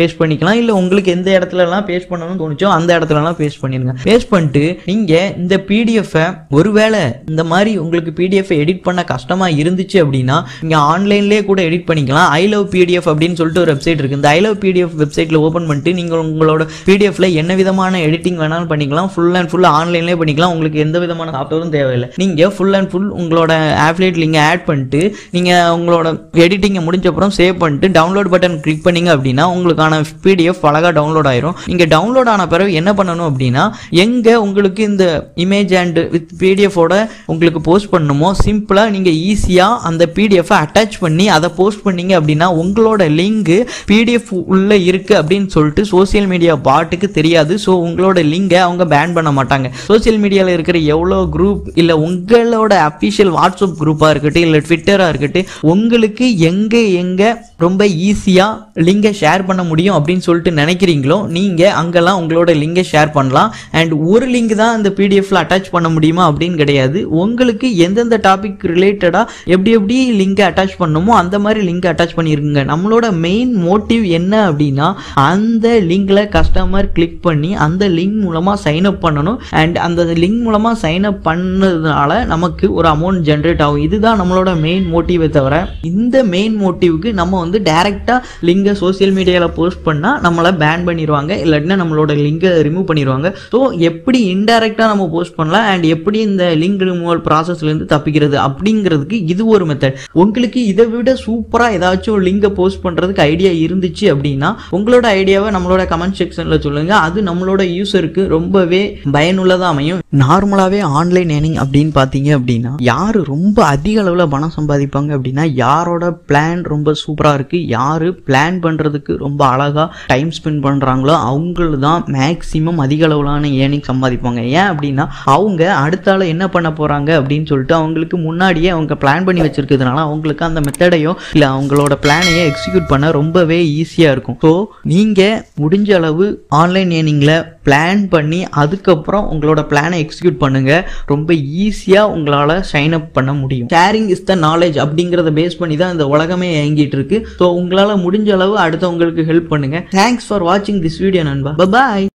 பேஸ்ட் பண்ணிக்கலாம் இல்லை உங்களுக்கு எந்த இடத்துலலாம் பேஸ்ட் பண்ணணும்னு தோணுச்சோ அந்த இடத்துலலாம் பேஸ்ட் பண்ணிடுங்க பேஸ்ட் பண்ணிட்டு நீங்கள் இந்த பிடிஎஃப்பை ஒருவேளை இந்த மாதிரி உங்களுக்கு பிடிஎஃப் எடிட் பண்ண கஷ்டமாக இருந்துச்சு அப்படின்னா நீங்கள் ஆன்லைன்லேயே கூட எடிட் பண்ணிக்கலாம் ஐ லவ் பிடிஎஃப் அப்படின்னு சொல்லிட்டு ஒரு வெப்சைட் இருக்குது இந்த ஐ லவ் பிடிஎஃப் வெப்சைட்டில் ஓப்பன் பண்ணிட்டு நீங்கள் உங்களோட பிடிஎஃப்ல என்ன விதமான எடிட்டிங் வேணாலும் பண்ணிக்கலாம் ஃபுல் அண்ட் ஃபுல் ஆன்லைன்லேயே பண்ணிக்கலாம் உங்களுக்கு எந்த விதமான சாஃப்ட்வேரும் தேவையில்லை நீங்கள் ஃபுல் அண்ட் ஃபுல் உங்களோட ஆஃப்லேட் லிங்கை ஆட் பண்ணிட்டு நீங்கள் உங்களோட எடிட்டிங்கை முடிஞ்ச அப்புறம் சேவ் பண்ணிட்டு டவுன்லோட் பட்டன் கிளிக் பண்ணீங்க அப்படின்னா உங்களுக்கான பிடிஎஃப் அழகாக டவுன்லோட் ஆயிரும் நீங்கள் டவுன்லோட் ஆன பிறகு என்ன பண்ணணும் அப்படின்னா எங்கே உங்களுக்கு இந்த இமேஜ் அண்ட் வித் பிடிஎஃபோட உங்களுக்கு போஸ்ட் பண்ணணுமோ சிம்பிளாக நீங்கள் ஈஸியாக அந்த பிடிஎஃபை அட்டாச் பண்ணி அதை போஸ்ட் பண்ணீங்க அப்படின்னா உங்களோட லிங்க் பிடிஎஃப் உள்ள இருக்கு அப்படின்னு சொல்லிட்டு சோஷியல் மீடியா பாட்டுக்கு தெரியாது ஸோ உங்களோட லிங்கை அவங்க பேன் பண்ண மாட்டாங்க சோஷியல் மீடியாவில் இருக்கிற எவ்வளோ குரூப் இல்லை உங்களோட அஃபிஷியல் வாட்ஸ்அப் குரூப்பாக இருக்கட்டும் இல்லை ட்விட்டராக இருக்கட்டும் உங்களுக்கு எங்கே எங்கே ரொம்ப ஈஸியாக லிங்கை ஷேர் பண்ண முடியும் அப்படின்னு சொல்லிட்டு நினைக்கிறீங்களோ நீங்கள் அங்கெல்லாம் உங்களோட லிங்கை ஷேர் பண்ணலாம் அண்ட் ஒரு லிங்க் தான் இந்த பிடிஎஃப்ல அட்டாச் பண்ண முடியுமா அப்படின்னு கிடையாது உங்களுக்கு எந்தெந்த டாபிக் ரிலேட்டடாக எப்படி எப்படி லிங்கை அட்டாச் பண்ணணுமோ அந்த மாதிரி லிங்கை அட்டாச் பண்ணியிருக்குங்க நம்மளோட மெயின் மோட்டிவ் என்ன அப்படின்னா அந்த லிங்க்ல கஸ்டமர் கிளிக் பண்ணி அந்த லிங்க் மூலமாக சைன் அப் பண்ணணும் அண்ட் அந்த லிங்க் மூலமாக சைன் அப் பண்ணதுனால நமக்கு ஒரு அமௌண்ட் ஜென்ரேட் ஆகும் இதுதான் நம்மளோட மெயின் மோட்டிவே தவிர இந்த மெயின் மோட்டிவ்க்கு நம்ம வந்து டைரெக்டாக லிங்கை சோஷியல் மீடியாவில் போஸ்ட் பண்ணால் நம்மளை பேன் பண்ணிடுவாங்க இல்லாட்டினா நம்மளோட லிங்கை ரிமூவ் பண்ணிடுவாங்க ஸோ எப்படி இன்டைரக்டாக நம்ம போஸ்ட் பண்ணலாம் அண்ட் எப்படி இந்த லிங்க் ரிமூவல் ப்ராசஸ்லேருந்து தப்பிக்கிறது அப்படிங்கிறதுக்கு இது ஒரு மெத்தட் உங்களுக்கு இதை விட சூப்பராக ஏதாச்சும் லிங்கை போஸ்ட் பண்ணுறதுக்கு ஐடியா இருந்துச்சு அப்படின்னா உங்களோட ஐடியாவை நம்மளோட கமெண்ட் செக்ஷனில் சொல்லுங்கள் அது நம்மளோட யூசருக்கு ரொம்பவே பயனுள்ளதாக அமையும்
நார்மலாகவே ஆன்லைன் ஏர்னிங் அப்படின்னு பார்த்தீங்க அப்படின்னா யார் ரொம்ப அதிக அளவில் பணம் சம்பாதிப்பாங்க அப்படின்னா யாரோட பிளான் ரொம்ப சூப்பராக இருக்குது யார் பிளான் பண்ணுறதுக்கு ரொம்ப அழகாக டைம் ஸ்பெண்ட் பண்ணுறாங்களோ அவங்கள தான் மேக்ஸிமம் அதிக அளவிலான ஏர்னிங் சம்பாதிப்பாங்க ஏன் அப்படின்னா அவங்க அடுத்த ஆள் என்ன பண்ண போகிறாங்க அப்படின்னு சொல்லிட்டு அவங்களுக்கு முன்னாடியே அவங்க பிளான் பண்ணி வச்சிருக்கிறதுனால அவங்களுக்கு அந்த மெத்தடையோ இல்லை அவங்களோட பிளானையோ எக்ஸிக்யூட் பண்ண ரொம்பவே ஈஸியாக இருக்கும் ஸோ நீங்கள் முடிஞ்ச அளவு ஆன்லைன் ஏர்னிங்கில் பிளான் பண்ணி அதுக்கப்புறம் உங்களோட பிளானை எக்ஸிக்யூட் பண்ணுங்க ரொம்ப ஈஸியாக உங்களால் சைன் அப் பண்ண முடியும் ஷேரிங் இஸ் த நாலேஜ் அப்படிங்கிறத பேஸ் பண்ணி தான் இந்த உலகமே இயங்கிட்டு இருக்கு ஸோ உங்களால் முடிஞ்ச அளவு அடுத்தவங்களுக்கு ஹெல்ப் பண்ணுங்க தேங்க்ஸ் ஃபார் வாட்சிங் திஸ் வீடியோ நண்பா பாய்